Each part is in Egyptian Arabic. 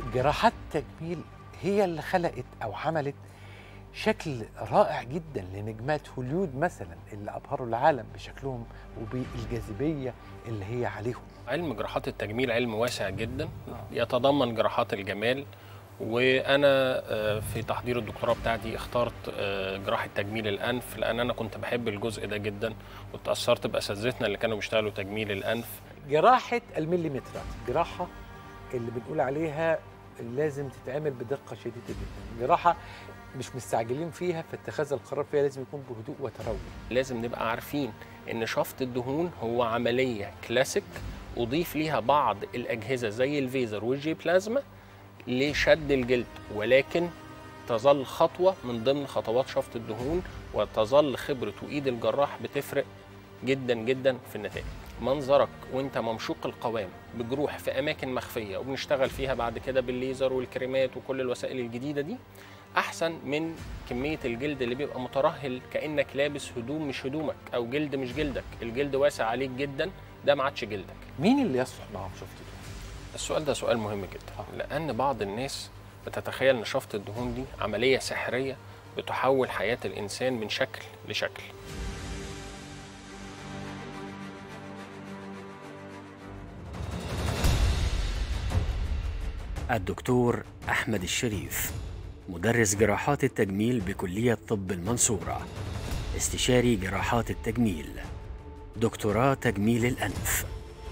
جراحات التجميل هي اللي خلقت او عملت شكل رائع جدا لنجمات هوليود مثلا اللي ابهروا العالم بشكلهم وبالجاذبيه اللي هي عليهم علم جراحات التجميل علم واسع جدا يتضمن جراحات الجمال وانا آه، في تحضير الدكتوراه بتاعتي اخترت آه، جراحه تجميل الانف لان انا كنت بحب الجزء ده جدا وتاثرت باساتذتنا اللي كانوا بيشتغلوا تجميل الانف جراحه المليمترات جراحه اللي بنقول عليها لازم تتعمل بدقه شديده جدا جراحه مش مستعجلين فيها فاتخاذ القرار فيها لازم يكون بهدوء وتروي لازم نبقى عارفين ان شفط الدهون هو عمليه كلاسيك اضيف ليها بعض الاجهزه زي الفيزر والجي بلازما لشد الجلد ولكن تظل خطوه من ضمن خطوات شفط الدهون وتظل خبره وايد الجراح بتفرق جدا جدا في النتائج منظرك وانت ممشوق القوام بجروح في اماكن مخفيه وبنشتغل فيها بعد كده بالليزر والكريمات وكل الوسائل الجديده دي احسن من كميه الجلد اللي بيبقى مترهل كانك لابس هدوم مش هدومك او جلد مش جلدك الجلد واسع عليك جدا ده ما عادش جلدك مين اللي يصلح معاهم شفت دول؟ السؤال ده سؤال مهم جدا لان بعض الناس بتتخيل ان شفط الدهون دي عمليه سحريه بتحول حياه الانسان من شكل لشكل الدكتور أحمد الشريف مدرس جراحات التجميل بكلية طب المنصورة استشاري جراحات التجميل دكتوراه تجميل الأنف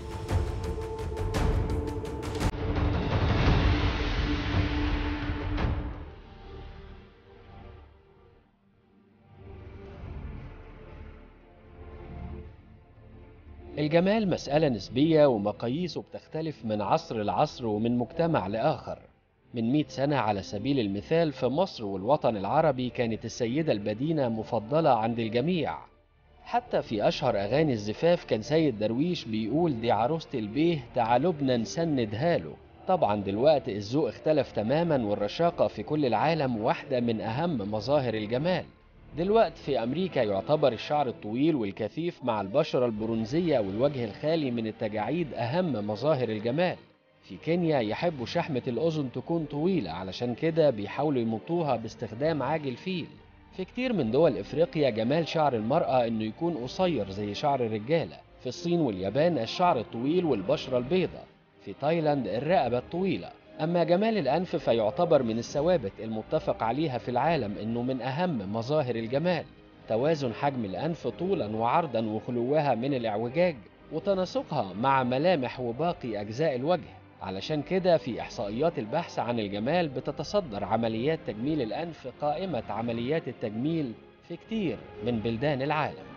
الجمال مسألة نسبية ومقاييسه بتختلف من عصر لعصر ومن مجتمع لآخر من 100 سنة على سبيل المثال في مصر والوطن العربي كانت السيدة البدينة مفضلة عند الجميع حتى في أشهر أغاني الزفاف كان سيد درويش بيقول دي عروسة البيه تعالوا نسندها له طبعا دلوقتي الذوق اختلف تماما والرشاقة في كل العالم واحدة من أهم مظاهر الجمال دلوقتي في أمريكا يعتبر الشعر الطويل والكثيف مع البشرة البرونزية والوجه الخالي من التجاعيد أهم مظاهر الجمال في كينيا يحبوا شحمة الأذن تكون طويلة علشان كده بيحاولوا يمطوها باستخدام عاج الفيل في كتير من دول إفريقيا جمال شعر المرأة إنه يكون قصير زي شعر الرجالة في الصين واليابان الشعر الطويل والبشرة البيضاء في تايلاند الرقبة الطويلة أما جمال الأنف فيعتبر من الثوابت المتفق عليها في العالم إنه من أهم مظاهر الجمال توازن حجم الأنف طولا وعرضا وخلوها من الاعوجاج وتناسقها مع ملامح وباقي أجزاء الوجه علشان كده في إحصائيات البحث عن الجمال بتتصدر عمليات تجميل الأنف قائمة عمليات التجميل في كتير من بلدان العالم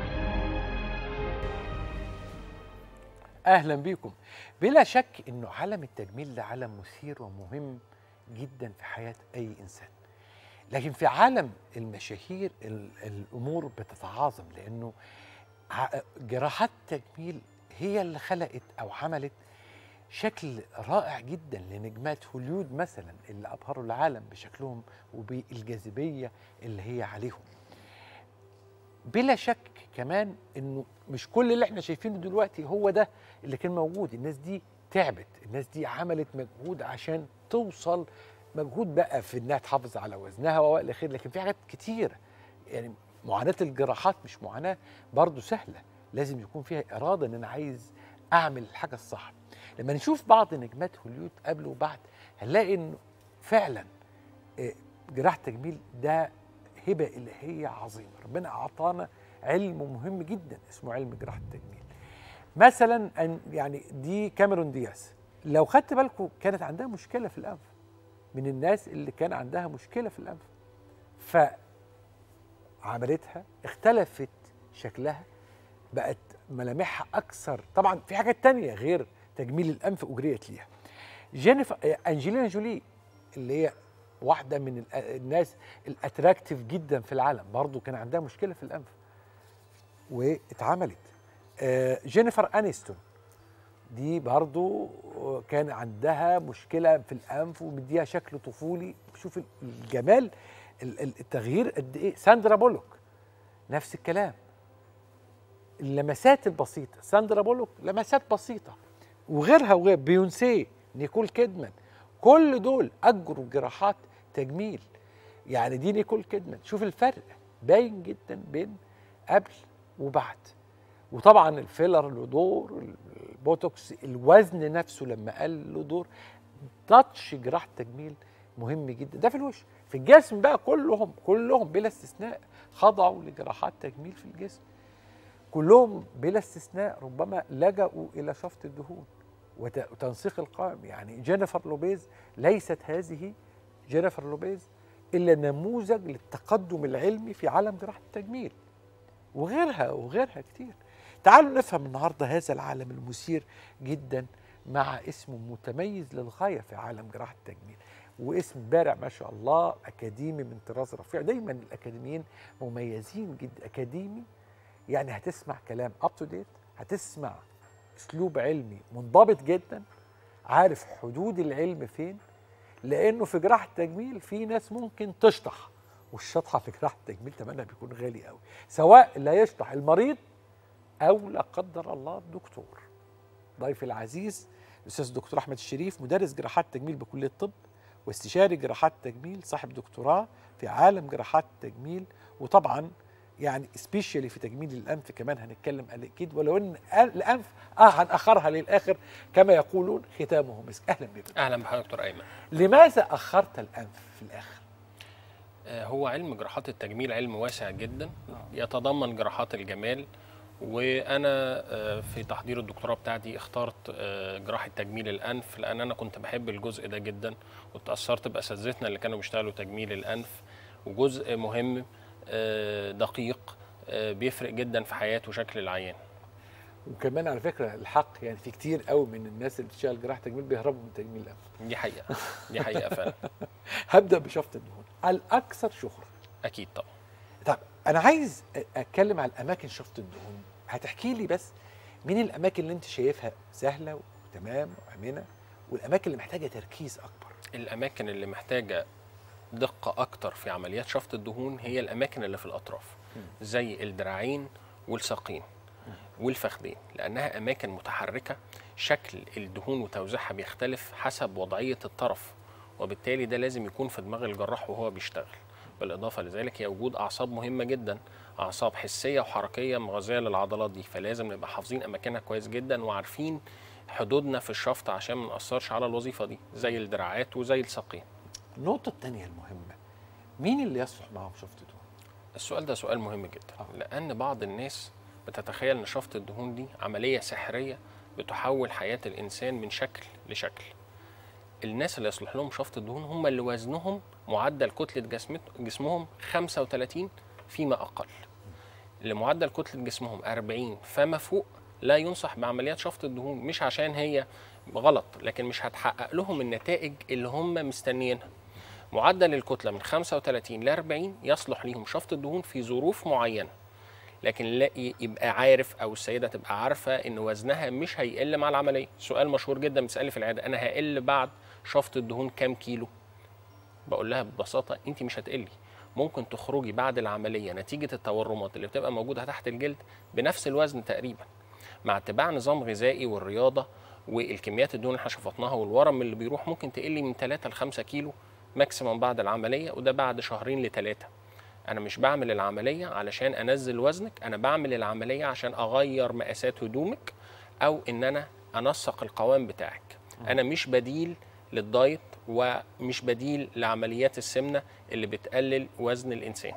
اهلا بيكم بلا شك انه عالم التجميل ده عالم مثير ومهم جدا في حياه اي انسان لكن في عالم المشاهير ال- الامور بتتعاظم لانه ع- جراحات التجميل هي اللي خلقت او عملت شكل رائع جدا لنجمات هوليود مثلا اللي ابهروا العالم بشكلهم وبالجاذبيه اللي هي عليهم بلا شك كمان انه مش كل اللي احنا شايفينه دلوقتي هو ده اللي كان موجود الناس دي تعبت الناس دي عملت مجهود عشان توصل مجهود بقى في انها تحافظ على وزنها والى اخره لكن في حاجات كتير يعني معاناه الجراحات مش معاناه برضو سهله لازم يكون فيها اراده ان انا عايز اعمل الحاجه الصح لما نشوف بعض نجمات هوليود قبل وبعد هنلاقي انه فعلا آه، جراحه التجميل ده هبه الهيه عظيمه ربنا اعطانا علم مهم جدا اسمه علم جراحه التجميل مثلا أن يعني دي كاميرون دياس لو خدت بالكم كانت عندها مشكله في الانف من الناس اللي كان عندها مشكله في الانف فعملتها اختلفت شكلها بقت ملامحها اكثر طبعا في حاجات تانية غير تجميل الانف اجريت ليها جينيفر انجلينا جولي اللي هي واحده من ال- الناس الاتراكتيف جدا في العالم برضو كان عندها مشكله في الانف واتعملت آه، جينيفر انيستون دي برضو كان عندها مشكله في الانف ومديها شكل طفولي شوف الجمال ال- ال- التغيير قد ايه ساندرا بولوك نفس الكلام اللمسات البسيطه ساندرا بولوك لمسات بسيطه وغيرها وغير بيونسي نيكول كيدمان كل دول اجروا جراحات تجميل يعني دي نيكول كيدمان شوف الفرق باين جدا بين قبل وبعد وطبعا الفيلر له دور البوتوكس الوزن نفسه لما قل له دور تاتش جراحه تجميل مهم جدا ده في الوش في الجسم بقى كلهم كلهم بلا استثناء خضعوا لجراحات تجميل في الجسم كلهم بلا استثناء ربما لجأوا الى شفط الدهون وت- وتنسيق القائم يعني جينيفر لوبيز ليست هذه جينيفر لوبيز الا نموذج للتقدم العلمي في عالم جراحه التجميل وغيرها وغيرها كتير تعالوا نفهم النهارده هذا العالم المثير جدا مع اسم متميز للغايه في عالم جراحه التجميل واسم بارع ما شاء الله اكاديمي من طراز رفيع دايما الاكاديميين مميزين جدا اكاديمي يعني هتسمع كلام اب تو ديت هتسمع اسلوب علمي منضبط جدا عارف حدود العلم فين لانه في جراحه التجميل في ناس ممكن تشطح والشطحه في جراحه التجميل ثمنها بيكون غالي قوي سواء اللي هيشطح المريض او لا قدر الله الدكتور ضيفي العزيز الاستاذ الدكتور احمد الشريف مدرس جراحات التجميل بكليه الطب واستشاري جراحات التجميل صاحب دكتوراه في عالم جراحات التجميل وطبعا يعني سبيشالي في تجميل الانف كمان هنتكلم عليه اكيد ولو ان الانف اه هنأخرها للاخر كما يقولون ختامه مسك اهلا بك اهلا بحضرتك دكتور ايمن لماذا اخرت الانف في الاخر آه، هو علم جراحات التجميل علم واسع جدا يتضمن جراحات الجمال وانا آه، في تحضير الدكتوراه بتاعتي اخترت آه، جراحه تجميل الانف لان انا كنت بحب الجزء ده جدا وتاثرت باساتذتنا اللي كانوا بيشتغلوا تجميل الانف وجزء مهم آه، دقيق آه، بيفرق جدا في حياه وشكل العيان وكمان على فكره الحق يعني في كتير قوي من الناس اللي بتشتغل جراحه تجميل بيهربوا من تجميل الانف دي حقيقه دي حقيقه فعلا هبدا بشفط الدهون الاكثر شهره اكيد طبعا طب انا عايز أ- اتكلم على الاماكن شفط الدهون هتحكي لي بس مين الاماكن اللي انت شايفها سهله وتمام وامنه والاماكن اللي محتاجه تركيز اكبر الاماكن اللي محتاجه دقه اكتر في عمليات شفط الدهون هي الاماكن اللي في الاطراف زي الدراعين والساقين والفخذين لانها اماكن متحركه شكل الدهون وتوزيعها بيختلف حسب وضعيه الطرف وبالتالي ده لازم يكون في دماغ الجراح وهو بيشتغل بالاضافه لذلك هي وجود اعصاب مهمه جدا اعصاب حسيه وحركيه مغذيه للعضلات دي فلازم نبقى حافظين اماكنها كويس جدا وعارفين حدودنا في الشفط عشان ما ناثرش على الوظيفه دي زي الدراعات وزي الساقين النقطه الثانيه المهمه مين اللي يصلح معاهم شفط دهون السؤال ده سؤال مهم جدا آه. لان بعض الناس بتتخيل ان شفط الدهون دي عمليه سحريه بتحول حياه الانسان من شكل لشكل الناس اللي يصلح لهم شفط الدهون هم اللي وزنهم معدل كتله جسمت جسمهم 35 فيما اقل اللي معدل كتله جسمهم 40 فما فوق لا ينصح بعمليات شفط الدهون مش عشان هي غلط لكن مش هتحقق لهم النتائج اللي هم مستنيينها معدل الكتله من 35 ل 40 يصلح ليهم شفط الدهون في ظروف معينه لكن لا ي- يبقى عارف او السيده تبقى عارفه ان وزنها مش هيقل مع العمليه سؤال مشهور جدا بتسالي في العياده انا هقل بعد شفط الدهون كام كيلو بقول لها ببساطه انت مش هتقلي ممكن تخرجي بعد العمليه نتيجه التورمات اللي بتبقى موجوده تحت الجلد بنفس الوزن تقريبا مع اتباع نظام غذائي والرياضه والكميات الدهون اللي احنا شفطناها والورم اللي بيروح ممكن تقلي من 3 ل 5 كيلو ماكسيموم بعد العمليه وده بعد شهرين لثلاثه انا مش بعمل العمليه علشان انزل وزنك انا بعمل العمليه عشان اغير مقاسات هدومك او ان انا انسق القوام بتاعك انا مش بديل للدايت ومش بديل لعمليات السمنه اللي بتقلل وزن الانسان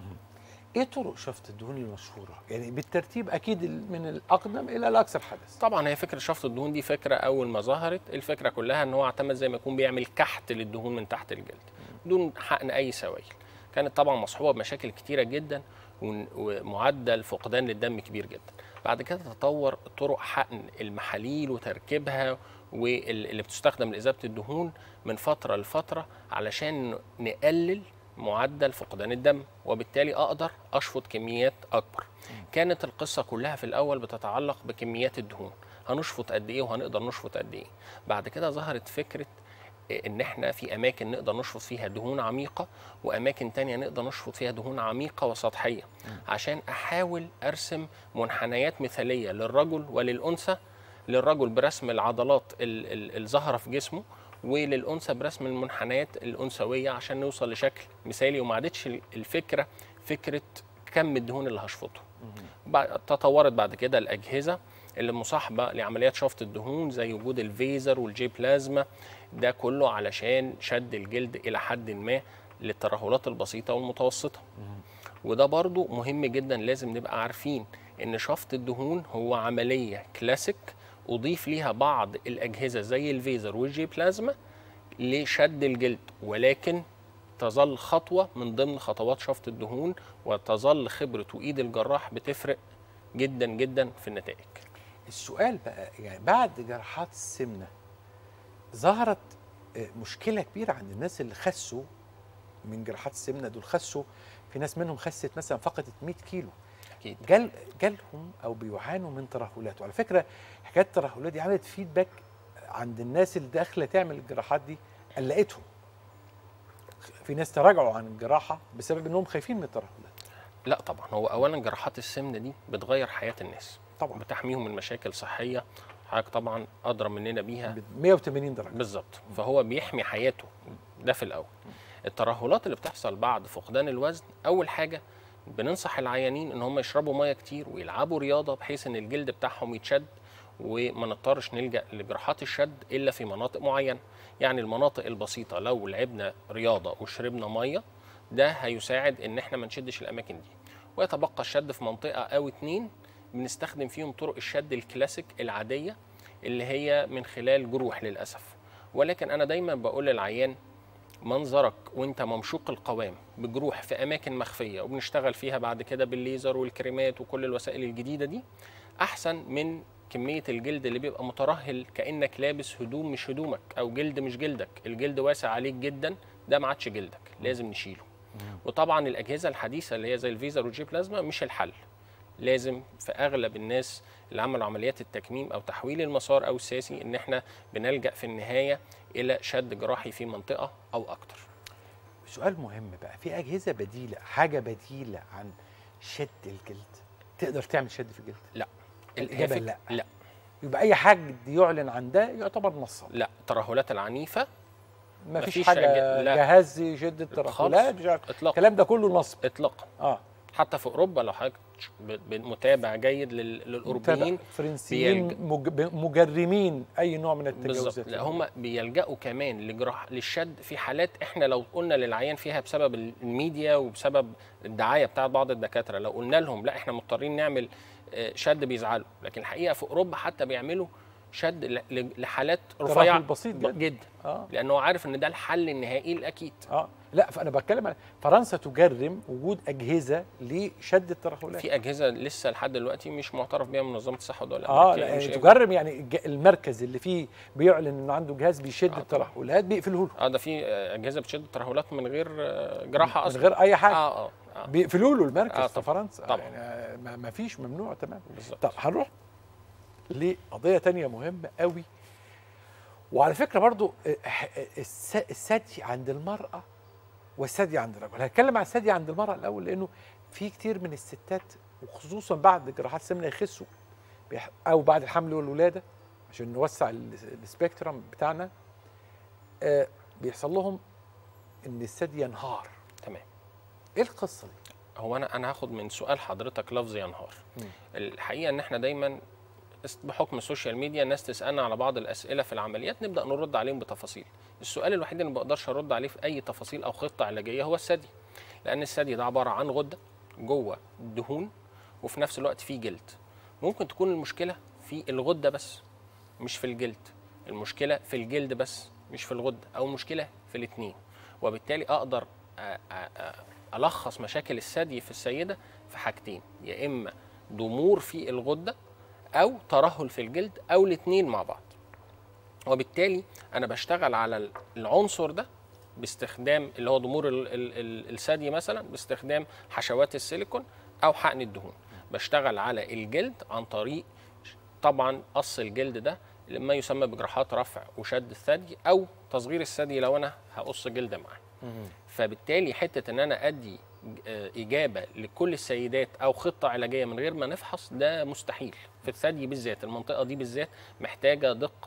ايه طرق شفط الدهون المشهوره يعني بالترتيب اكيد ال- من الاقدم الى الاكثر حدث طبعا هي فكره شفط الدهون دي فكره اول ما ظهرت الفكره كلها ان هو اعتمد زي ما يكون بيعمل كحت للدهون من تحت الجلد بدون حقن اي سوائل كانت طبعا مصحوبه بمشاكل كتيره جدا ون- ومعدل فقدان للدم كبير جدا بعد كده تطور طرق حقن المحاليل وتركيبها واللي بتستخدم لإذابة الدهون من فترة لفترة علشان نقلل معدل فقدان الدم وبالتالي أقدر أشفط كميات أكبر كانت القصة كلها في الأول بتتعلق بكميات الدهون هنشفط قد إيه وهنقدر نشفط قد إيه بعد كده ظهرت فكرة ان احنا في اماكن نقدر نشفط فيها دهون عميقه واماكن تانية نقدر نشفط فيها دهون عميقه وسطحيه عشان احاول ارسم منحنيات مثاليه للرجل وللانثى للرجل برسم العضلات ال- ال- الظاهره في جسمه وللانثى برسم المنحنيات الانثويه عشان نوصل لشكل مثالي وما عادتش الفكره فكره كم الدهون اللي هشفطه بعد- تطورت بعد كده الاجهزه اللي مصاحبه لعمليات شفط الدهون زي وجود الفيزر والجي بلازما ده كله علشان شد الجلد الى حد ما للترهلات البسيطه والمتوسطه وده برضو مهم جدا لازم نبقى عارفين ان شفط الدهون هو عمليه كلاسيك اضيف ليها بعض الاجهزه زي الفيزر والجي بلازما لشد الجلد ولكن تظل خطوه من ضمن خطوات شفط الدهون وتظل خبره وايد الجراح بتفرق جدا جدا في النتائج السؤال بقى يعني بعد جراحات السمنه ظهرت آه، مشكله كبيره عند الناس اللي خسوا من جراحات السمنه دول خسوا في ناس منهم خست مثلا فقدت 100 كيلو اكيد جال جالهم او بيعانوا من ترهلات وعلى فكره حكايه الترهلات دي عملت فيدباك عند الناس اللي داخله تعمل الجراحات دي قلقتهم في ناس تراجعوا عن الجراحه بسبب انهم خايفين من الترهلات لا طبعا هو اولا جراحات السمنه دي بتغير حياه الناس طبعا بتحميهم من مشاكل صحيه حضرتك طبعا ادرى مننا بيها ب 180 درجه بالظبط فهو بيحمي حياته ده في الاول الترهلات اللي بتحصل بعد فقدان الوزن اول حاجه بننصح العيانين ان هم يشربوا ميه كتير ويلعبوا رياضه بحيث ان الجلد بتاعهم يتشد وما نضطرش نلجا لجراحات الشد الا في مناطق معينه يعني المناطق البسيطه لو لعبنا رياضه وشربنا ميه ده هيساعد ان احنا ما نشدش الاماكن دي ويتبقى الشد في منطقه او اتنين بنستخدم فيهم طرق الشد الكلاسيك العاديه اللي هي من خلال جروح للاسف ولكن انا دايما بقول للعيان منظرك وانت ممشوق القوام بجروح في اماكن مخفيه وبنشتغل فيها بعد كده بالليزر والكريمات وكل الوسائل الجديده دي احسن من كميه الجلد اللي بيبقى مترهل كانك لابس هدوم مش هدومك او جلد مش جلدك الجلد واسع عليك جدا ده ما عادش جلدك لازم نشيله وطبعا الاجهزه الحديثه اللي هي زي الفيزر والجي بلازما مش الحل لازم في اغلب الناس اللي عملوا عمليات التكميم او تحويل المسار او الساسي ان احنا بنلجا في النهايه الى شد جراحي في منطقه او اكتر سؤال مهم بقى في اجهزه بديله حاجه بديله عن شد الجلد تقدر تعمل شد في الجلد لا الإجابة الهافك- لا. لا يبقى اي حد يعلن عن ده يعتبر نصاب لا الترهلات العنيفه ما فيش مفيش حاجه أج- لا. جهاز يشد الترهلات مش عارف. اطلاقا الكلام ده كله نصب اطلاقا اه حتى في اوروبا لو حضرتك ب- ب- متابع جيد لل- للاوروبيين متابع. فرنسيين بيلج- مج- مجرمين اي نوع من بالظبط التجاوزات لا هم بيلجأوا كمان لجراح للشد في حالات احنا لو قلنا للعيان فيها بسبب الميديا وبسبب الدعايه بتاعت بعض الدكاتره لو قلنا لهم لا احنا مضطرين نعمل آه، شد بيزعلوا لكن الحقيقه في اوروبا حتى بيعملوا شد ل- ل- لحالات ترهل رفيعه بسيط ب- جدا. جدا اه لانه عارف ان ده الحل النهائي الاكيد اه لا فانا بتكلم عن فرنسا تجرم وجود اجهزه لشد الترهلات في اجهزه لسه لحد دلوقتي مش معترف بيها من منظمه الصحه والدوله اه الأمريكية، لا مش يعني قادر. تجرم يعني الج- المركز اللي فيه بيعلن انه عنده جهاز بيشد آه طبعاً. الترهلات بيقفله له اه ده في آه، اجهزه بتشد الترهلات من غير آه، جراحه من اصلا غير اي حاجه اه اه, آه. بيقفلوا له المركز آه في طبعاً. فرنسا طبعاً. يعني آه، ما ما فيش ممنوع تمام بالظبط طب هنروح لقضيه تانية مهمه قوي وعلى فكره برضو آه، آه، الس- الثدي عند المراه والثدي عند الرجل هنتكلم عن الثدي عند المراه الاول لانه في كتير من الستات وخصوصا بعد جراحات السمنه يخسوا بيح- او بعد الحمل والولاده عشان نوسع ال- السبيكترم بتاعنا آه، بيحصل لهم ان الثدي ينهار تمام ايه القصه دي هو انا انا هاخد من سؤال حضرتك لفظ ينهار مم. الحقيقه ان احنا دايما است- بحكم السوشيال ميديا الناس تسالنا على بعض الاسئله في العمليات نبدا نرد عليهم بتفاصيل السؤال الوحيد اللي ما بقدرش ارد عليه في اي تفاصيل او خطه علاجيه هو الثدي لان الثدي ده عباره عن غده جوه دهون وفي نفس الوقت فيه جلد ممكن تكون المشكله في الغده بس مش في الجلد المشكله في الجلد بس مش في الغده او المشكله في الاثنين وبالتالي اقدر أ- أ- أ- الخص مشاكل الثدي في السيده في حاجتين يا اما ضمور في الغده او ترهل في الجلد او الاثنين مع بعض وبالتالي انا بشتغل على العنصر ده باستخدام اللي هو ضمور ال- ال- ال- الثدي مثلا باستخدام حشوات السيليكون او حقن الدهون بشتغل على الجلد عن طريق طبعا قص الجلد ده ما يسمى بجراحات رفع وشد الثدي او تصغير الثدي لو انا هقص جلد معاه فبالتالي حته ان انا ادي آه، اجابه لكل السيدات او خطه علاجيه من غير ما نفحص ده مستحيل في الثدي بالذات المنطقه دي بالذات محتاجه دقه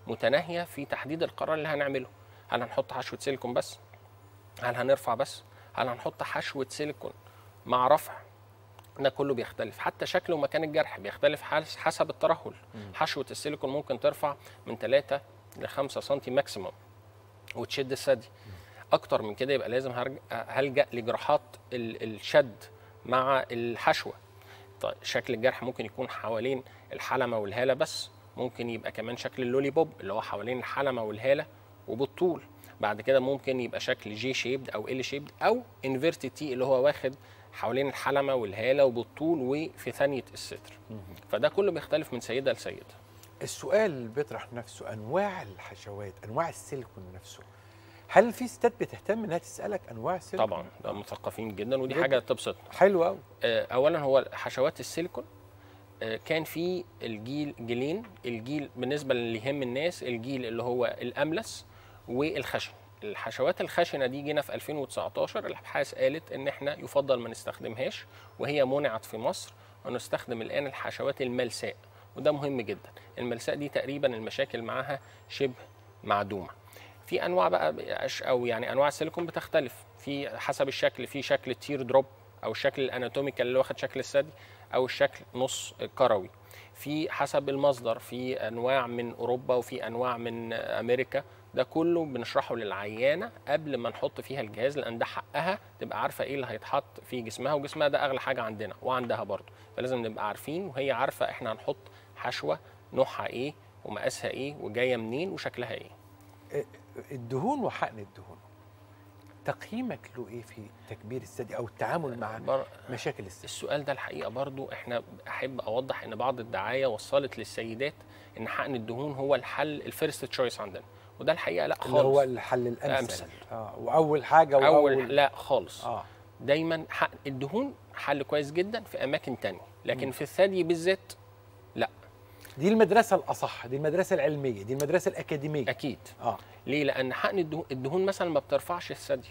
متناهيه في تحديد القرار اللي هنعمله هل هنحط حشوه سيليكون بس هل هنرفع بس هل هنحط حشوه سيليكون مع رفع ده كله بيختلف حتى شكل ومكان الجرح بيختلف حس- حسب الترهل حشوه السيليكون ممكن ترفع من 3 ل 5 سم ماكسيموم وتشد الثدي اكتر من كده يبقى لازم هرج- هلجا لجراحات ال- الشد مع الحشوه طيب شكل الجرح ممكن يكون حوالين الحلمه والهاله بس ممكن يبقى كمان شكل اللولي بوب اللي هو حوالين الحلمه والهاله وبالطول بعد كده ممكن يبقى شكل جي شيبد او ال شيبد او انفيرتد تي اللي هو واخد حوالين الحلمه والهاله وبالطول وفي ثانيه الستر فده كله بيختلف من سيده لسيده السؤال اللي بيطرح نفسه انواع الحشوات انواع السيليكون نفسه هل في ستات بتهتم انها تسالك انواع السيليكون طبعا ده مثقفين جدا ودي جداً. حاجه تبسطنا حلو قوي آه، اولا هو حشوات السيليكون آه، كان في الجيل جيلين الجيل بالنسبه اللي يهم الناس الجيل اللي هو الاملس والخشن الحشوات الخشنه دي جينا في 2019 الابحاث قالت ان احنا يفضل ما نستخدمهاش وهي منعت في مصر ونستخدم الان الحشوات الملساء وده مهم جدا الملساء دي تقريبا المشاكل معاها شبه معدومه في انواع بقى أش- او يعني انواع السيليكون بتختلف في حسب الشكل في شكل التير دروب او الشكل الاناتوميكال اللي واخد شكل الثدي او الشكل نص كروي في حسب المصدر في انواع من اوروبا وفي انواع من امريكا ده كله بنشرحه للعيانه قبل ما نحط فيها الجهاز لان ده حقها تبقى عارفه ايه اللي هيتحط في جسمها وجسمها ده اغلى حاجه عندنا وعندها برضه فلازم نبقى عارفين وهي عارفه احنا هنحط حشوه نوعها ايه ومقاسها ايه وجايه منين وشكلها ايه الدهون وحقن الدهون تقييمك له ايه في تكبير الثدي او التعامل مع بر... مشاكل الثدي السؤال ده الحقيقه برضو احنا احب اوضح ان بعض الدعايه وصلت للسيدات ان حقن الدهون هو الحل الفيرست تشويس عندنا وده الحقيقه لا اللي هو خالص الحل الامثل أمثل. اه واول حاجه واول اول لا خالص اه دايما حقن الدهون حل كويس جدا في اماكن تانية لكن في الثدي بالذات لا دي المدرسه الاصح دي المدرسه العلميه دي المدرسه الاكاديميه اكيد اه ليه لان حقن الدهون, الدهون مثلا ما بترفعش الثدي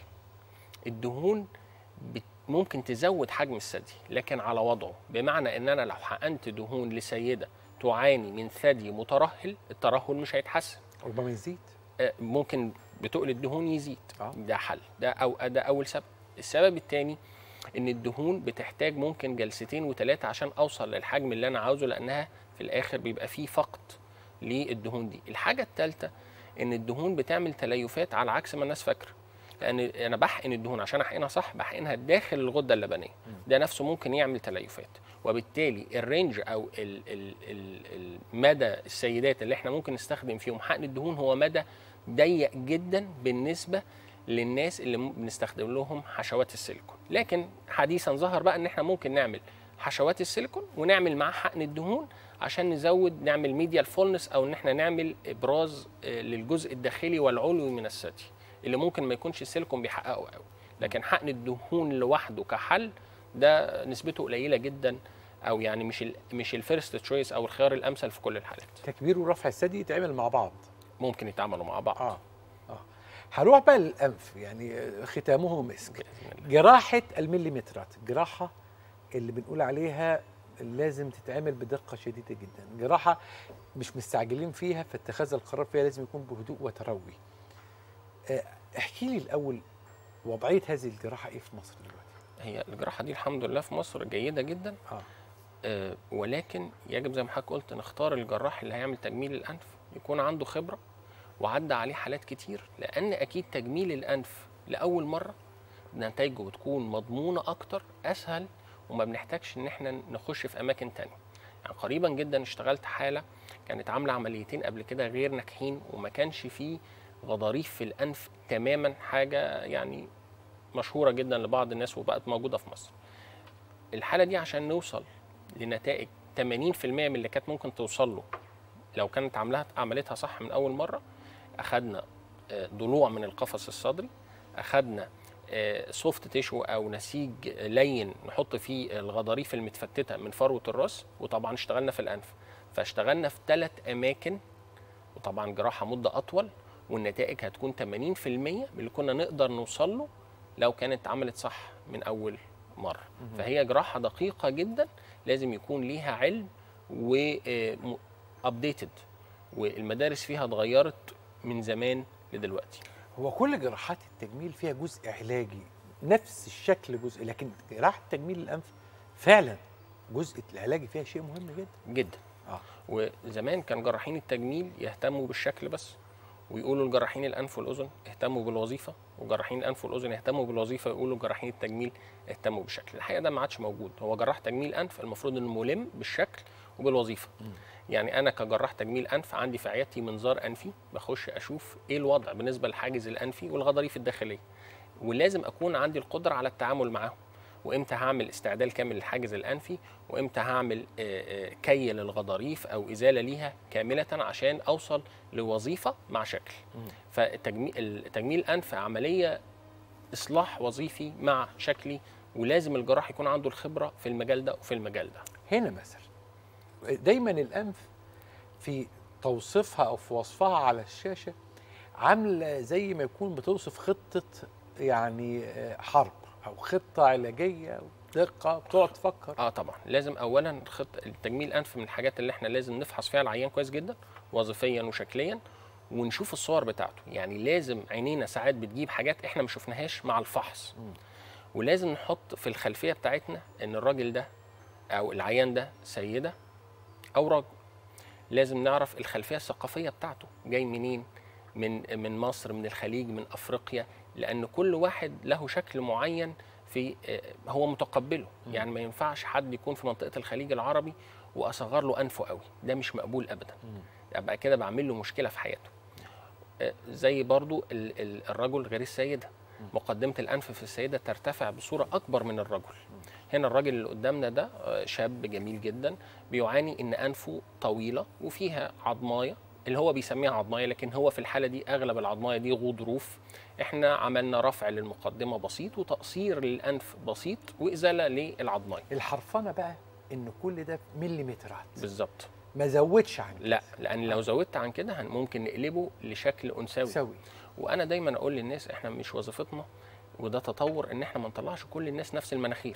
الدهون بت ممكن تزود حجم الثدي لكن على وضعه بمعنى ان انا لو حقنت دهون لسيده تعاني من ثدي مترهل الترهل مش هيتحسن ربما يزيد آه، ممكن بتقل الدهون يزيد آه. ده حل ده او ده اول سبب السبب الثاني ان الدهون بتحتاج ممكن جلستين وثلاثه عشان اوصل للحجم اللي انا عاوزه لانها في الاخر بيبقى فيه فقد للدهون دي الحاجه الثالثه ان الدهون بتعمل تليفات على عكس ما الناس فاكره لان انا بحقن الدهون عشان احقنها صح بحقنها داخل الغده اللبنيه ده نفسه ممكن يعمل تليفات وبالتالي الرينج او ال ال ال ال مدى السيدات اللي احنا ممكن نستخدم فيهم حقن الدهون هو مدى ضيق جدا بالنسبه للناس اللي م- بنستخدم لهم حشوات السيليكون لكن حديثا ظهر بقى ان احنا ممكن نعمل حشوات السيليكون ونعمل معاه حقن الدهون عشان نزود نعمل ميديال فولنس او ان احنا نعمل ابراز آه، للجزء الداخلي والعلوي من الثدي اللي ممكن ما يكونش السيليكون بيحققه قوي لكن حقن الدهون لوحده كحل ده نسبته قليله جدا او يعني مش ال مش الفيرست تشويس او الخيار الامثل في كل الحالات تكبير ورفع الثدي يتعمل مع بعض ممكن يتعاملوا مع بعض اه اه هروح بقى للانف يعني ختامه مسك جراحه المليمترات جراحه اللي بنقول عليها لازم تتعمل بدقه شديده جدا جراحه مش مستعجلين فيها فاتخاذ القرار فيها لازم يكون بهدوء وتروي آه، احكي لي الاول وضعيه هذه الجراحه ايه في مصر دلوقتي هي الجراحه دي الحمد لله في مصر جيده جدا اه آه، ولكن يجب زي ما حضرتك قلت نختار الجراح اللي هيعمل تجميل الانف يكون عنده خبره وعدى عليه حالات كتير لان اكيد تجميل الانف لاول مره نتائجه بتكون مضمونه اكتر اسهل وما بنحتاجش ان احنا نخش في اماكن تانية يعني قريبا جدا اشتغلت حاله كانت عامله عمليتين قبل كده غير ناجحين وما كانش فيه غضاريف في الانف تماما حاجه يعني مشهوره جدا لبعض الناس وبقت موجوده في مصر الحاله دي عشان نوصل لنتائج 80% من اللي كانت ممكن توصل له لو كانت عاملها عملتها صح من اول مره اخدنا آه، ضلوع من القفص الصدري اخدنا سوفت تيشو او نسيج لين نحط فيه الغضاريف المتفتته من فروه الراس وطبعا اشتغلنا في الانف فاشتغلنا في ثلاث اماكن وطبعا جراحه مده اطول والنتائج هتكون 80% من اللي كنا نقدر نوصل له لو كانت عملت صح من اول مره فهي جراحه دقيقه جدا لازم يكون ليها علم و ابديتد والمدارس فيها اتغيرت من زمان لدلوقتي هو كل جراحات التجميل فيها جزء علاجي نفس الشكل جزء لكن جراحه تجميل الانف فعلا جزء العلاجي فيها شيء مهم جدا جدا اه وزمان كان جراحين التجميل يهتموا بالشكل بس ويقولوا لجراحين الانف والاذن اهتموا بالوظيفه وجراحين الانف والاذن يهتموا بالوظيفه ويقولوا جراحين التجميل اهتموا بالشكل الحقيقه ده ما عادش موجود هو جراح تجميل انف المفروض انه ملم بالشكل وبالوظيفه يعني انا كجراح تجميل انف عندي في عيادتي منظار انفي بخش اشوف ايه الوضع بالنسبه للحاجز الانفي والغضاريف الداخليه ولازم اكون عندي القدره على التعامل معاهم وامتى هعمل استعدال كامل للحاجز الانفي وامتى هعمل آه، آه، كي للغضاريف او ازاله ليها كامله عشان اوصل لوظيفه مع شكل فتجميل تجميل الانف عمليه اصلاح وظيفي مع شكلي ولازم الجراح يكون عنده الخبره في المجال ده وفي المجال ده هنا مثلا دايما الانف في توصيفها او في وصفها على الشاشه عامله زي ما يكون بتوصف خطه يعني آه، حرب او خطه علاجيه دقه بتقعد تفكر اه طبعا لازم اولا خط التجميل الانف من الحاجات اللي احنا لازم نفحص فيها العيان كويس جدا وظيفيا وشكليا ونشوف الصور بتاعته يعني لازم عينينا ساعات بتجيب حاجات احنا ما شفناهاش مع الفحص ولازم نحط في الخلفيه بتاعتنا ان الراجل ده او العيان ده سيده او راجل لازم نعرف الخلفيه الثقافيه بتاعته جاي منين من من مصر من الخليج من افريقيا لان كل واحد له شكل معين في آه، هو متقبله يعني ما ينفعش حد يكون في منطقه الخليج العربي واصغر له انفه قوي ده مش مقبول ابدا ابقى كده بعمل له مشكله في حياته آه، زي برضو ال- ال- الرجل غير السيده مقدمه الانف في السيده ترتفع بصوره اكبر من الرجل هنا الراجل اللي قدامنا ده آه، شاب جميل جدا بيعاني ان انفه طويله وفيها عضمايه اللي هو بيسميها عضمايه لكن هو في الحاله دي اغلب العضمايه دي غضروف احنا عملنا رفع للمقدمه بسيط وتقصير للانف بسيط وازاله للعضمايه الحرفنه بقى ان كل ده مليمترات بالظبط ما زودش عن لا لان لو زودت عن كده هن- ممكن نقلبه لشكل انثوي سوي وانا دايما اقول للناس احنا مش وظيفتنا وده تطور ان احنا ما نطلعش كل الناس نفس المناخير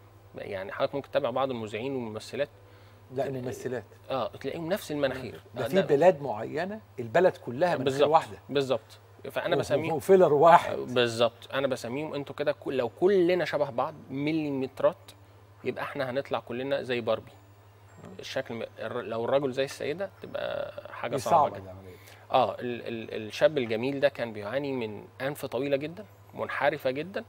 يعني حضرتك ممكن تتابع بعض المذيعين والممثلات لا الممثلات اه تلاقيهم نفس المناخير ده آه، في بلاد معينه البلد كلها من بالظبط واحده بالظبط فانا بسميهم وفيلر واحد بالظبط انا بسميهم انتوا كده كل- لو كلنا شبه بعض مليمترات يبقى احنا هنطلع كلنا زي باربي الشكل م- الر- لو الرجل زي السيده تبقى حاجه دي صعبه صعبه جدا العمليه اه ال ال الشاب الجميل ده كان بيعاني من انف طويله جدا منحرفه جدا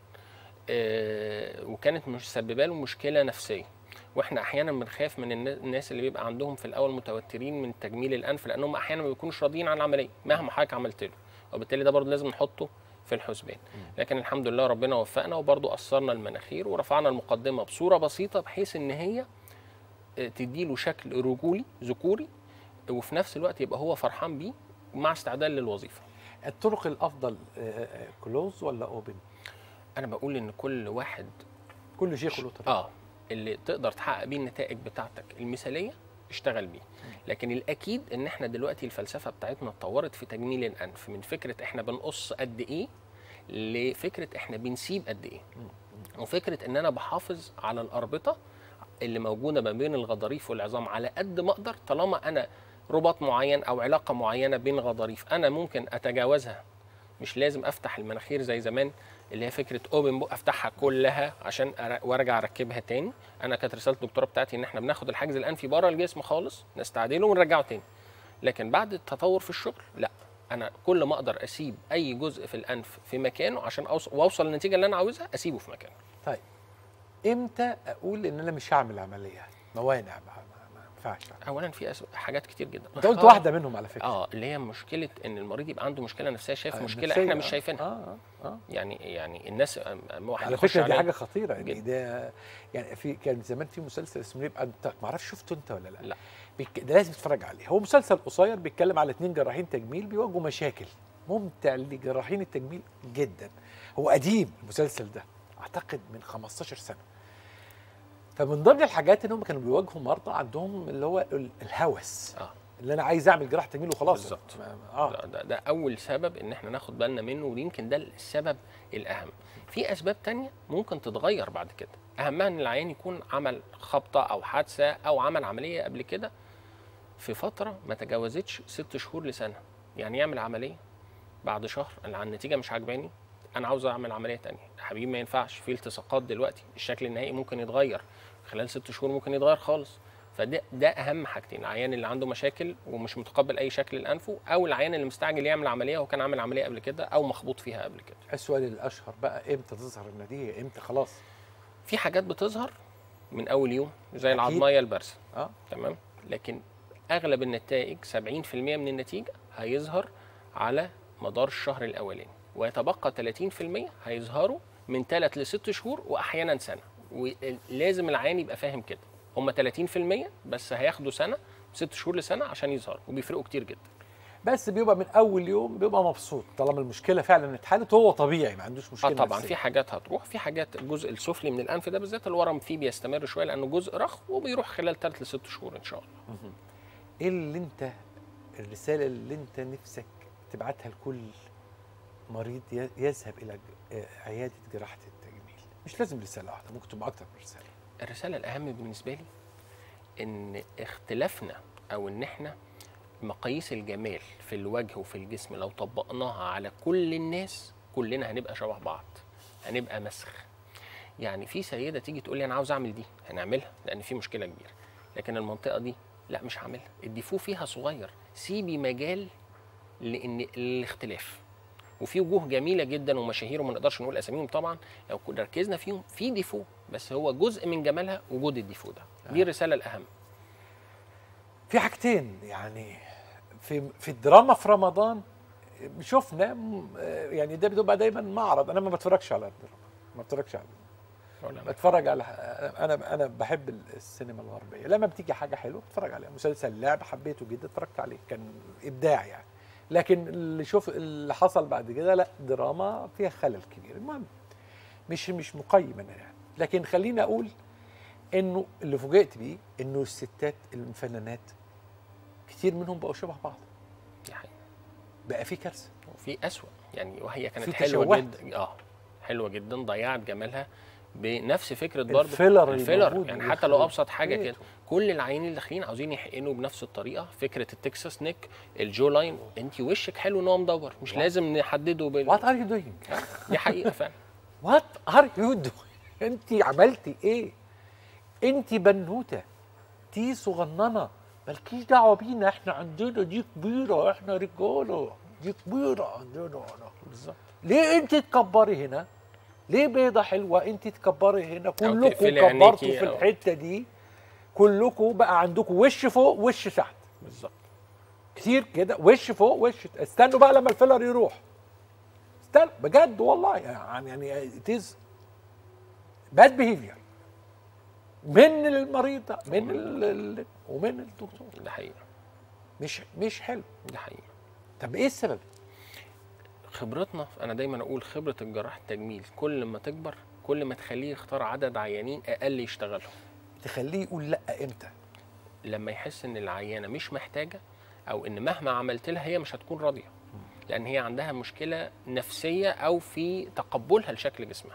آه وكانت مسببه له مشكله نفسيه واحنا احيانا بنخاف من النا- الناس اللي بيبقى عندهم في الاول متوترين من تجميل الانف لانهم احيانا ما بيكونوش راضيين عن العمليه مهما حضرتك عملت له وبالتالي ده برضه لازم نحطه في الحسبان لكن الحمد لله ربنا وفقنا وبرضه قصرنا المناخير ورفعنا المقدمه بصوره بسيطه بحيث ان هي آه، تديله شكل رجولي ذكوري وفي نفس الوقت يبقى هو فرحان بيه مع استعداد للوظيفه الطرق الافضل كلوز ولا اوبن انا بقول ان كل واحد كل شيخ له طريقه اه اللي تقدر تحقق بيه النتائج بتاعتك المثاليه اشتغل بيه لكن الاكيد ان احنا دلوقتي الفلسفه بتاعتنا اتطورت في تجميل الانف من فكره احنا بنقص قد ايه لفكره احنا بنسيب قد ايه وفكره ان انا بحافظ على الاربطه اللي موجوده ما بين الغضاريف والعظام على قد ما اقدر طالما انا رباط معين او علاقه معينه بين غضاريف انا ممكن اتجاوزها مش لازم افتح المناخير زي زمان اللي هي فكره اوبن بوك افتحها كلها عشان أر- وارجع اركبها تاني انا كانت رساله الدكتوراه بتاعتي ان احنا بناخد الحاجز الانفي بره الجسم خالص نستعدله ونرجعه تاني لكن بعد التطور في الشغل لا انا كل ما اقدر اسيب اي جزء في الانف في مكانه عشان اوصل واوصل للنتيجه اللي انا عاوزها اسيبه في مكانه طيب امتى اقول ان انا مش هعمل عمليه موانع بقى ما ما ينفعش اولا في أس- حاجات كتير جدا انت قلت آه. واحده منهم على فكره اه اللي هي مشكله ان المريض يبقى عنده مشكله نفسيه شايف آه، مشكله نفسية، احنا مش آه، شايفينها اه اه اه يعني يعني الناس أم- أما واحد على يخش فكره دي عليا- حاجه خطيره يعني جدا. ده يعني في كان زمان في مسلسل اسمه يبقى انت ما اعرفش شفته انت ولا لا لا. بيك... ده لازم تتفرج عليه هو مسلسل قصير بيتكلم على اتنين جراحين تجميل بيواجهوا مشاكل ممتع لجراحين التجميل جدا هو قديم المسلسل ده اعتقد من 15 سنه فمن ضمن الحاجات ان هم كانوا بيواجهوا مرضى عندهم اللي هو ال- الهوس اه اللي انا عايز اعمل جراحه تجميل وخلاص بالظبط. ما- اه ده, ده, ده اول سبب ان احنا ناخد بالنا منه ويمكن ده السبب الاهم في اسباب تانية ممكن تتغير بعد كده اهمها ان العيان يكون عمل خبطه او حادثه او عمل عمليه قبل كده في فتره ما تجاوزتش ست شهور لسنه يعني يعمل عمليه بعد شهر أنا النتيجه مش عاجباني انا عاوز اعمل عمليه تانية يا حبيبي ما ينفعش في التصاقات دلوقتي الشكل النهائي ممكن يتغير خلال ست شهور ممكن يتغير خالص فده ده اهم حاجتين العيان اللي عنده مشاكل ومش متقبل اي شكل لانفه او العيان اللي مستعجل يعمل عمليه وكان عامل عمليه قبل كده او مخبوط فيها قبل كده السؤال الاشهر بقى امتى تظهر النتيجه امتى خلاص في حاجات بتظهر من اول يوم زي أكيد. العظميه البارزه اه تمام لكن اغلب النتائج 70% من النتيجه هيظهر على مدار الشهر الاولاني ويتبقى 30% هيظهروا من 3 ل 6 شهور واحيانا سنه ولازم العيان يبقى فاهم كده هم 30% بس هياخدوا سنه 6 شهور لسنه عشان يظهروا وبيفرقوا كتير جدا بس بيبقى من اول يوم بيبقى مبسوط طالما المشكله فعلا اتحلت هو طبيعي ما عندوش اه مشكله طبعا نفسية. في حاجات هتروح في حاجات الجزء السفلي من الانف ده بالذات الورم فيه بيستمر شويه لانه جزء رخو وبيروح خلال 3 ل 6 شهور ان شاء الله ايه اللي انت الرساله اللي انت نفسك تبعتها لكل مريض ي- يذهب الى ج- آه، عياده جراحه التجميل مش لازم رساله واحده ممكن تبقى اكتر من رساله الرسالة الأهم بالنسبة لي إن اختلافنا أو إن إحنا مقاييس الجمال في الوجه وفي الجسم لو طبقناها على كل الناس كلنا هنبقى شبه بعض هنبقى مسخ يعني في سيدة تيجي تقول لي أنا عاوز أعمل دي هنعملها لأن في مشكلة كبيرة لكن المنطقة دي لا مش هعملها الديفو فيها صغير سيبي مجال لأن الاختلاف وفي وجوه جميله جدا ومشاهير وما نقدرش نقول اساميهم طبعا لو كنا ركزنا فيهم في ديفو بس هو جزء من جمالها وجود الديفو ده دي الرساله الاهم في حاجتين يعني في في الدراما في رمضان شفنا م- آه، يعني ده بتبقى دايما معرض انا ما بتفرجش على الدراما ما بتفرجش على ولا بتفرج على انا انا بحب السينما الغربيه لما بتيجي حاجه حلوه بتفرج عليها مسلسل لعب حبيته جدا اتفرجت عليه كان ابداع يعني لكن اللي شوف اللي حصل بعد كده لا دراما فيها خلل كبير المهم مش مش مقيم انا يعني لكن خليني اقول انه اللي فوجئت بيه انه الستات الفنانات كتير منهم بقوا شبه بعض دي حقيقة. بقى في كارثه وفي اسوأ يعني وهي كانت في حلوه تشوهات. جدا اه حلوه جدا ضيعت جمالها بنفس فكره برضه الفيلر الفيلر الموجود يعني اللي حتى لو يخرب ابسط حاجه بيته. كده كل العيانين اللي داخلين عاوزين يحقنوا بنفس الطريقه فكره التكساس نيك الجو لاين انت وشك حلو ان هو مدور مش لازم نحدده بال... وات ار يو دوينج دي حقيقه فعلا وات ار يو دوينج انت عملتي ايه انت بنوته دي صغننه مالكيش دعوه بينا احنا عندنا دي كبيره احنا رجاله دي كبيره عندنا بالظبط ليه انت تكبري هنا ليه بيضه حلوه انت تكبري هنا كلكم تقفلي كبرتوا عينيكي في أو- الحته دي كلكم بقى عندكم وش فوق وش تحت بالظبط كتير كده وش فوق وش استنوا بقى لما الفيلر يروح استنوا بجد والله يعني يعني اتيز باد بيهيفير من المريض ده من ال ال ومن الدكتور ده حقيقه مش مش حلو ده حقيقه طب ايه السبب؟ خبرتنا انا دايما اقول خبره الجراح التجميل كل ما تكبر كل ما تخليه يختار عدد عيانين اقل يشتغلهم تخليه يقول لا امتى؟ لما يحس ان العيانه مش محتاجه او ان مهما عملت لها هي مش هتكون راضيه لان هي عندها مشكله نفسيه او في تقبلها لشكل جسمها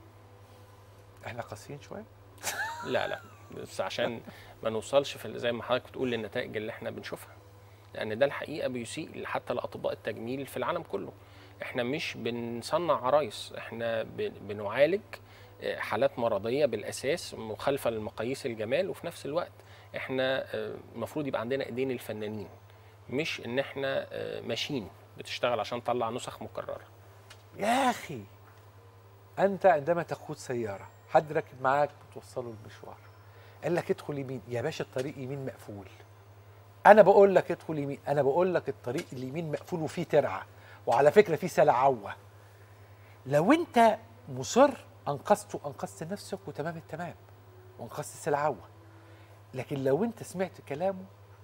احنا قاسيين شويه لا لا بس عشان ما نوصلش في زي ما حضرتك بتقول للنتائج اللي احنا بنشوفها لان ده الحقيقه بيسيء حتى لاطباء التجميل في العالم كله احنا مش بنصنع عرايس احنا بن- بنعالج آه، حالات مرضيه بالاساس مخالفه لمقاييس الجمال وفي نفس الوقت احنا آه، المفروض يبقى عندنا ايدين الفنانين مش ان احنا آه، ماشين بتشتغل عشان تطلع نسخ مكرره يا اخي انت عندما تقود سياره حد راكب معاك بتوصله المشوار قال لك ادخل يمين يا باشا الطريق يمين مقفول انا بقول لك ادخل يمين انا بقول لك الطريق اليمين مقفول وفيه ترعه وعلى فكره فيه سلعوه لو انت مصر انقذته انقذت نفسك وتمام التمام وانقذت السلعوه لكن لو انت سمعت كلامه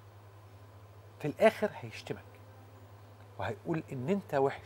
في الاخر هيشتمك وهيقول ان انت وحش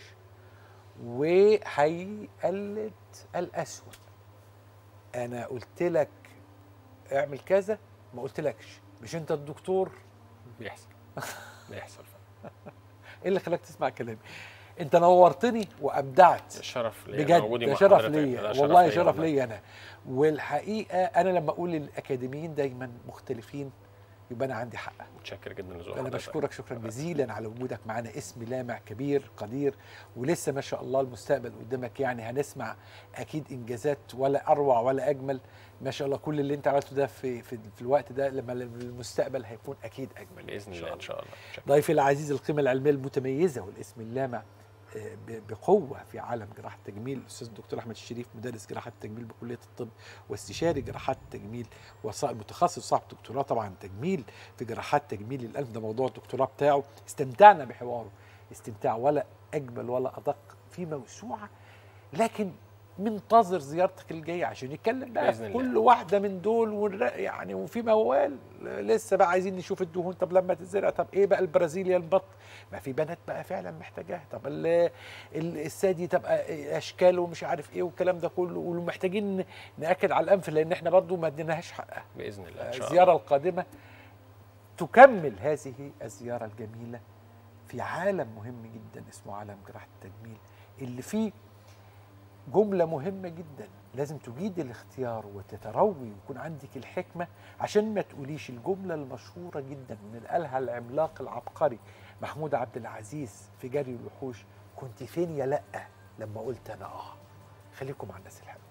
وهيقلد الاسود انا قلت لك اعمل كذا ما قلتلكش مش انت الدكتور بيحصل بيحصل فعلا. ايه اللي خلاك تسمع كلامي انت نورتني وابدعت الشرف ليا بجد وجودي ده مع شرف حضرتك. ليا ده والله شرف والله. ليا انا والحقيقه انا لما اقول الاكاديميين دايما مختلفين يبقى انا عندي حق متشكر جدا لذوق انا حضرتك. بشكرك شكرا جزيلا على وجودك معانا اسم لامع كبير قدير ولسه ما شاء الله المستقبل قدامك يعني هنسمع اكيد انجازات ولا اروع ولا اجمل ما شاء الله كل اللي انت عملته ده في في, في الوقت ده لما المستقبل هيكون اكيد اجمل باذن إن شاء الله ان شاء الله متشكر. ضيفي العزيز القيمة العلمية المتميزة والاسم اللامع آه، ب- بقوة في عالم جراحة التجميل الأستاذ الدكتور أحمد الشريف مدرس جراحة التجميل بكلية الطب واستشاري جراحات التجميل وصائب متخصص صاحب دكتوراه طبعا تجميل في جراحات تجميل الأنف ده موضوع الدكتوراه بتاعه استمتعنا بحواره استمتاع ولا أجمل ولا أدق في موسوعة لكن منتظر زيارتك الجايه عشان نتكلم بقى بإذن في الله. كل واحده من دول ونر- يعني وفي موال لسه بقى عايزين نشوف الدهون طب لما تتزرع طب ايه بقى البرازيليا البط ما في بنات بقى فعلا محتاجاها طب ال- ال- الثدي تبقى اشكال ومش عارف ايه والكلام ده كله ومحتاجين ناكد على الانف لان احنا برضو ما اديناهاش حقها باذن الله ان شاء الله الزياره القادمه تكمل هذه الزياره الجميله في عالم مهم جدا اسمه عالم جراحه التجميل اللي فيه جمله مهمه جدا لازم تجيد الاختيار وتتروي ويكون عندك الحكمه عشان ما تقوليش الجمله المشهوره جدا اللي قالها العملاق العبقري محمود عبد العزيز في جري الوحوش كنت فين يا لا لما قلت انا اه خليكم مع الناس الحلوه